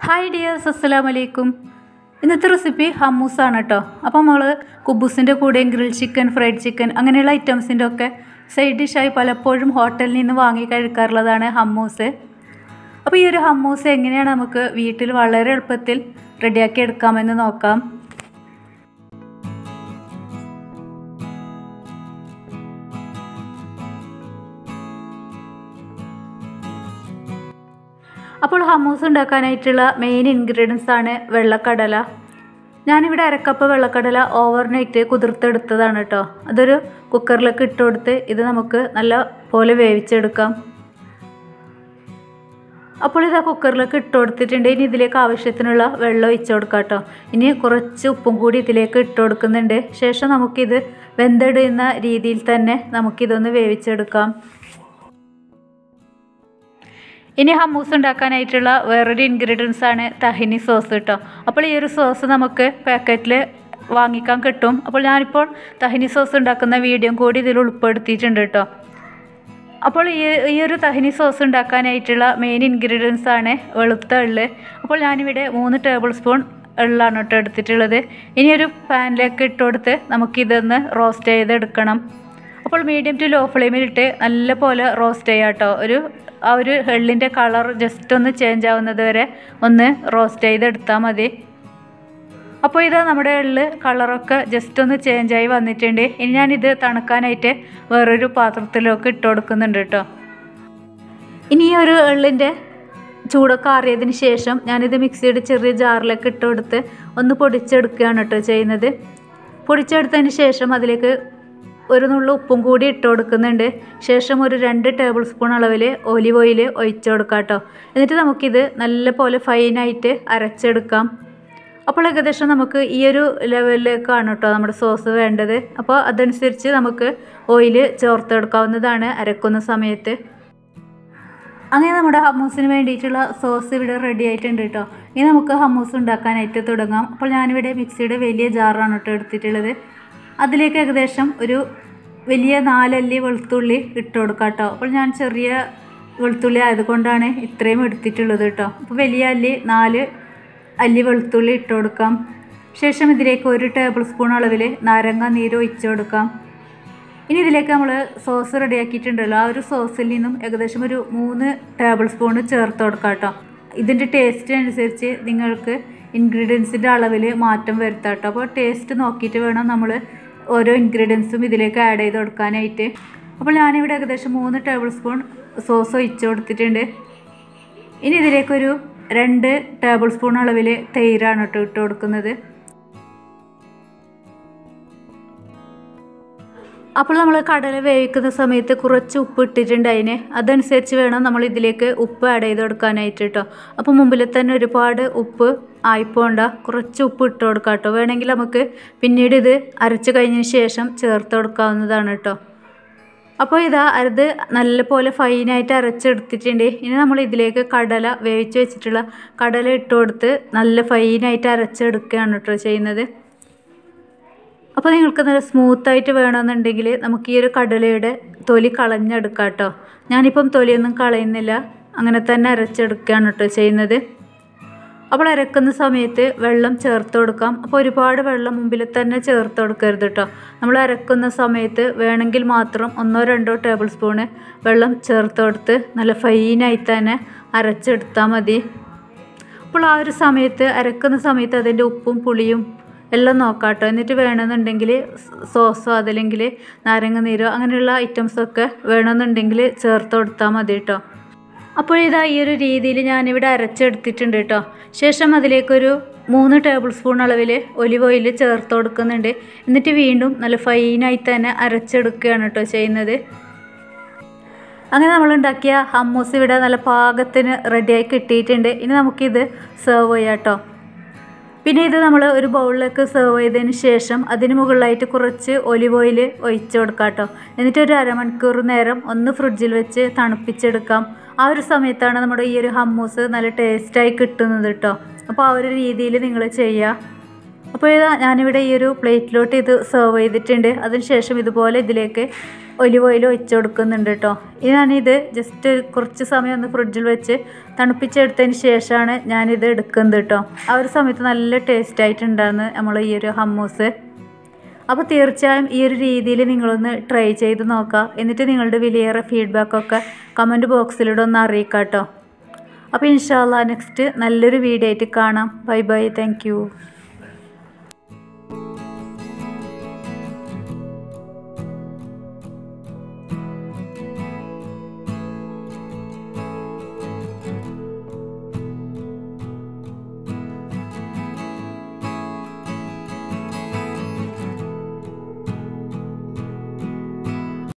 hi dears അസ്സലാമു അലൈക്കും ഇന്നത്തെ റെസിപ്പി ഹമ്മൂസാണ് കേട്ടോ അപ്പോൾ നമ്മൾ കുബൂസിൻ്റെ കൂടെയും ഗ്രിൽ ചിക്കൻ ഫ്രൈഡ് ചിക്കൻ അങ്ങനെയുള്ള ഐറ്റംസിൻ്റെ ഒക്കെ സൈഡ് ഡിഷായി പലപ്പോഴും ഹോട്ടലിൽ നിന്ന് വാങ്ങി കഴിക്കാറുള്ളതാണ് ഹമ്മൂസ് അപ്പോൾ ഈ ഒരു ഹമ്മൂസ് എങ്ങനെയാണ് നമുക്ക് വീട്ടിൽ വളരെ എളുപ്പത്തിൽ റെഡിയാക്കി എടുക്കാമെന്ന് നോക്കാം അപ്പോൾ ഹമ്മൂസ് ഉണ്ടാക്കാനായിട്ടുള്ള മെയിൻ ഇൻഗ്രീഡിയൻസ് ആണ് വെള്ളക്കടല ഞാനിവിടെ അരക്കപ്പ് വെള്ളക്കടല ഓവർനൈറ്റ് കുതിർത്തെടുത്തതാണ് കേട്ടോ അതൊരു കുക്കറിലേക്ക് ഇട്ട് കൊടുത്ത് ഇത് നമുക്ക് നല്ല പോലെ വേവിച്ചെടുക്കാം അപ്പോൾ ഇതാ കുക്കറിലേക്ക് ഇട്ട് കൊടുത്തിട്ടുണ്ട് ഇനി ഇതിലേക്ക് ആവശ്യത്തിനുള്ള വെള്ളം ഒഴിച്ചു കൊടുക്കാം കേട്ടോ ഇനി കുറച്ച് ഉപ്പും കൂടി ഇതിലേക്ക് ഇട്ട് കൊടുക്കുന്നുണ്ട് ശേഷം നമുക്കിത് വെന്തിടുന്ന രീതിയിൽ തന്നെ നമുക്കിതൊന്ന് വേവിച്ചെടുക്കാം ഇനി ഹമ്മൂസ് ഉണ്ടാക്കാനായിട്ടുള്ള വേറൊരു ഇൻഗ്രീഡിയൻസ് ആണ് തഹിനി സോസ് കേട്ടോ അപ്പോൾ ഈ ഒരു സോസ് നമുക്ക് പാക്കറ്റിൽ വാങ്ങിക്കാൻ കിട്ടും അപ്പോൾ ഞാനിപ്പോൾ തഹിനി സോസ് ഉണ്ടാക്കുന്ന വീഡിയോ കൂടി ഇതിൽ ഉൾപ്പെടുത്തിയിട്ടുണ്ട് കേട്ടോ അപ്പോൾ ഈ ഈ ഒരു തഹിനി സോസ് ഉണ്ടാക്കാനായിട്ടുള്ള മെയിൻ ഇൻഗ്രീഡിയൻസ് ആണ് വെളുത്ത എള്ള് അപ്പോൾ ഞാനിവിടെ മൂന്ന് ടേബിൾ സ്പൂൺ എള്ളാണ് കേട്ടോ എടുത്തിട്ടുള്ളത് ഇനി ഒരു പാനിലേക്ക് ഇട്ട് കൊടുത്ത് നമുക്കിതൊന്ന് റോസ്റ്റ് ചെയ്തെടുക്കണം അപ്പോൾ മീഡിയം ടു ലോ ഫ്ലെയിമിലിട്ട് നല്ല പോലെ റോസ്റ്റ് ചെയ്യാം കേട്ടോ ഒരു ആ ഒരു എള്ളിൻ്റെ കളർ ജസ്റ്റ് ഒന്ന് ചേഞ്ച് ആവുന്നത് വരെ ഒന്ന് റോസ്റ്റ് ചെയ്തെടുത്താൽ മതി അപ്പോൾ ഇത് നമ്മുടെ എള്ള് കളറൊക്കെ ജസ്റ്റ് ഒന്ന് ചേഞ്ചായി വന്നിട്ടുണ്ട് ഇനി ഞാനിത് തണുക്കാനായിട്ട് വേറൊരു പാത്രത്തിലൊക്കെ ഇട്ട് കൊടുക്കുന്നുണ്ട് കേട്ടോ ഇനി ഈ ഒരു എള്ളിൻ്റെ ചൂടൊക്കെ ആറിയതിന് ശേഷം ഞാനിത് മിക്സിയുടെ ചെറിയ ജാറിലേക്ക് ഇട്ട് കൊടുത്ത് ഒന്ന് പൊടിച്ചെടുക്കുകയാണ് കേട്ടോ ചെയ്യുന്നത് പൊടിച്ചെടുത്തതിന് ശേഷം അതിലേക്ക് ഒരു നുള്ളു ഉപ്പും കൂടി ഇട്ട് കൊടുക്കുന്നുണ്ട് ശേഷം ഒരു രണ്ട് ടേബിൾ സ്പൂൺ അളവിൽ ഒലിവ് ഓയിൽ ഒഴിച്ചു കൊടുക്കാം കേട്ടോ എന്നിട്ട് നമുക്കിത് നല്ല പോലെ ഫൈനായിട്ട് അരച്ചെടുക്കാം അപ്പോൾ ഏകദേശം നമുക്ക് ഈ ഒരു ലെവലിലേക്കാണ് കേട്ടോ നമ്മുടെ സോസ് വേണ്ടത് അപ്പോൾ അതനുസരിച്ച് നമുക്ക് ഓയിൽ ചേർത്തെടുക്കാവുന്നതാണ് അരക്കുന്ന സമയത്ത് അങ്ങനെ നമ്മുടെ ഹമ്മൂസിന് വേണ്ടിയിട്ടുള്ള സോസ് ഇവിടെ റെഡി ആയിട്ടുണ്ട് കേട്ടോ ഇനി നമുക്ക് ഹമ്മൂസ് ഉണ്ടാക്കാനായിട്ട് തുടങ്ങാം അപ്പോൾ ഞാനിവിടെ മിക്സിയുടെ വലിയ ജാറാണ് കേട്ടോ എടുത്തിട്ടുള്ളത് അതിലേക്ക് ഏകദേശം ഒരു വലിയ നാലല്ലി വെളുത്തുള്ളി ഇട്ട് കൊടുക്കാം കേട്ടോ അപ്പോൾ ഞാൻ ചെറിയ വെളുത്തുള്ളി ആയതുകൊണ്ടാണ് ഇത്രയും എടുത്തിട്ടുള്ളത് കേട്ടോ അപ്പോൾ വലിയ അല്ലി നാല് അല്ലി വെളുത്തുള്ളി ഇട്ട് കൊടുക്കാം ശേഷം ഇതിലേക്ക് ഒരു ടേബിൾ സ്പൂൺ അളവിൽ നാരങ്ങ നീര് ഒഴിച്ചു കൊടുക്കാം ഇനി ഇതിലേക്ക് നമ്മൾ സോസ് റെഡിയാക്കിയിട്ടുണ്ടല്ലോ ആ ഒരു സോസിൽ നിന്നും ഏകദേശം ഒരു മൂന്ന് ടേബിൾ സ്പൂൺ ചേർത്ത് കൊടുക്കാം കേട്ടോ ഇതിൻ്റെ ടേസ്റ്റ് അനുസരിച്ച് നിങ്ങൾക്ക് ഇൻഗ്രീഡിയൻസിൻ്റെ അളവിൽ മാറ്റം വരുത്താം കേട്ടോ അപ്പോൾ ടേസ്റ്റ് നോക്കിയിട്ട് വേണം നമ്മൾ ഓരോ ഇൻഗ്രീഡിയൻസും ഇതിലേക്ക് ആഡ് ചെയ്ത് കൊടുക്കാനായിട്ട് അപ്പോൾ ഞാനിവിടെ ഏകദേശം മൂന്ന് ടേബിൾ സ്പൂൺ സോസ് ഒഴിച്ച് കൊടുത്തിട്ടുണ്ട് ഇനി ഇതിലേക്കൊരു രണ്ട് ടേബിൾ സ്പൂൺ അളവിൽ തൈരാണ് കേട്ടോ ഇട്ട് കൊടുക്കുന്നത് അപ്പോൾ നമ്മൾ കടല വേവിക്കുന്ന സമയത്ത് കുറച്ച് ഉപ്പ് ഇട്ടിട്ടുണ്ട് അതിന് അതനുസരിച്ച് വേണം നമ്മൾ ഇതിലേക്ക് ഉപ്പ് ആഡ് ചെയ്ത് കൊടുക്കാനായിട്ട് കേട്ടോ അപ്പോൾ മുമ്പിൽ തന്നെ ഒരുപാട് ഉപ്പ് ആയിപ്പോണ്ട കുറച്ച് ഉപ്പ് ഇട്ട് കൊടുക്കാം കേട്ടോ വേണമെങ്കിൽ നമുക്ക് പിന്നീട് ഇത് അരച്ച് കഴിഞ്ഞതിന് ശേഷം ചേർത്ത് കൊടുക്കാവുന്നതാണ് കേട്ടോ അപ്പോൾ ഇതാ അത് നല്ലപോലെ ഫൈനായിട്ട് അരച്ചെടുത്തിട്ടുണ്ട് ഇനി നമ്മൾ ഇതിലേക്ക് കടല വേവിച്ച് വെച്ചിട്ടുള്ള കടല ഇട്ട് കൊടുത്ത് നല്ല ഫൈനായിട്ട് അരച്ചെടുക്കുകയാണ് കേട്ടോ ചെയ്യുന്നത് അപ്പോൾ നിങ്ങൾക്ക് നല്ല സ്മൂത്തായിട്ട് വേണമെന്നുണ്ടെങ്കിൽ നമുക്ക് ഈ ഒരു കടലയുടെ തൊലി കളഞ്ഞെടുക്കാം കേട്ടോ ഞാനിപ്പം തൊലിയൊന്നും കളയുന്നില്ല അങ്ങനെ തന്നെ അരച്ചെടുക്കുകയാണ് കേട്ടോ ചെയ്യുന്നത് അപ്പോൾ അരക്കുന്ന സമയത്ത് വെള്ളം ചേർത്ത് കൊടുക്കാം അപ്പോൾ ഒരുപാട് വെള്ളം മുമ്പിൽ തന്നെ ചേർത്ത് കൊടുക്കരുത് കേട്ടോ നമ്മൾ അരക്കുന്ന സമയത്ത് വേണമെങ്കിൽ മാത്രം ഒന്നോ രണ്ടോ ടേബിൾ സ്പൂണ് വെള്ളം ചേർത്ത് കൊടുത്ത് നല്ല ഫൈനായി തന്നെ അരച്ചെടുത്താൽ മതി അപ്പോൾ ആ ഒരു സമയത്ത് അരക്കുന്ന സമയത്ത് അതിൻ്റെ ഉപ്പും പുളിയും എല്ലാം നോക്കാം കേട്ടോ എന്നിട്ട് വേണമെന്നുണ്ടെങ്കിൽ സോസോ അതല്ലെങ്കിൽ നാരങ്ങ നീരോ അങ്ങനെയുള്ള ഐറ്റംസൊക്കെ വേണമെന്നുണ്ടെങ്കിൽ ചേർത്ത് കൊടുത്താൽ മതി കേട്ടോ അപ്പോൾ ഇതാ ഈ ഒരു രീതിയിൽ ഞാനിവിടെ അരച്ചെടുത്തിട്ടുണ്ട് കേട്ടോ ശേഷം അതിലേക്കൊരു മൂന്ന് ടേബിൾ സ്പൂൺ അളവിൽ ഒലിവ് ഓയിൽ ചേർത്ത് കൊടുക്കുന്നുണ്ട് എന്നിട്ട് വീണ്ടും നല്ല ഫൈനായി തന്നെ അരച്ചെടുക്കുകയാണ് കേട്ടോ ചെയ്യുന്നത് അങ്ങനെ നമ്മൾ ഉണ്ടാക്കിയ ഹമ്മൂസ് ഇവിടെ നല്ല പാകത്തിന് റെഡിയായി കിട്ടിയിട്ടുണ്ട് ഇനി നമുക്കിത് സെർവ് ചെയ്യാം കേട്ടോ പിന്നെ ഇത് നമ്മൾ ഒരു ബൗളിലേക്ക് സെർവ് ചെയ്തതിന് ശേഷം അതിന് മുകളിലായിട്ട് കുറച്ച് ഒലിവ് ഓയിൽ ഒഴിച്ചു കൊടുക്കാം കേട്ടോ എന്നിട്ട് ഒരു അരമണിക്കൂർ നേരം ഒന്ന് ഫ്രിഡ്ജിൽ വെച്ച് തണുപ്പിച്ചെടുക്കാം ആ ഒരു സമയത്താണ് നമ്മുടെ ഈ ഒരു ഹമ്മൂസ് നല്ല ടേസ്റ്റായി കിട്ടുന്നത് കേട്ടോ അപ്പോൾ ആ ഒരു രീതിയിൽ നിങ്ങൾ ചെയ്യുക അപ്പോൾ ഇതാ ഞാനിവിടെ ഈ ഒരു പ്ലേറ്റിലോട്ട് ഇത് സെർവ് ചെയ്തിട്ടുണ്ട് അതിനുശേഷം ഇതുപോലെ ഇതിലേക്ക് ഒലിവ് ഓയിൽ ഒഴിച്ച് കൊടുക്കുന്നുണ്ട് കേട്ടോ ഞാനിത് ജസ്റ്റ് കുറച്ച് സമയം ഒന്ന് ഫ്രിഡ്ജിൽ വെച്ച് തണുപ്പിച്ചെടുത്തതിന് ശേഷമാണ് ഞാനിത് എടുക്കുന്നത് കേട്ടോ ആ ഒരു സമയത്ത് നല്ല ടേസ്റ്റ് ആയിട്ടുണ്ടായിരുന്നു നമ്മൾ ഈ ഒരു ഹമ്മൂസ് അപ്പോൾ തീർച്ചയായും ഈ ഒരു രീതിയിൽ നിങ്ങളൊന്ന് ട്രൈ ചെയ്ത് നോക്കുക എന്നിട്ട് നിങ്ങളുടെ വിലയേറെ ഫീഡ്ബാക്കൊക്കെ കമൻറ്റ് ബോക്സിലൂടെ ഒന്ന് അറിയിക്കാം കേട്ടോ അപ്പോൾ ഇൻഷാല്ല നെക്സ്റ്റ് നല്ലൊരു വീഡിയോ ആയിട്ട് കാണാം ബൈ ബൈ താങ്ക്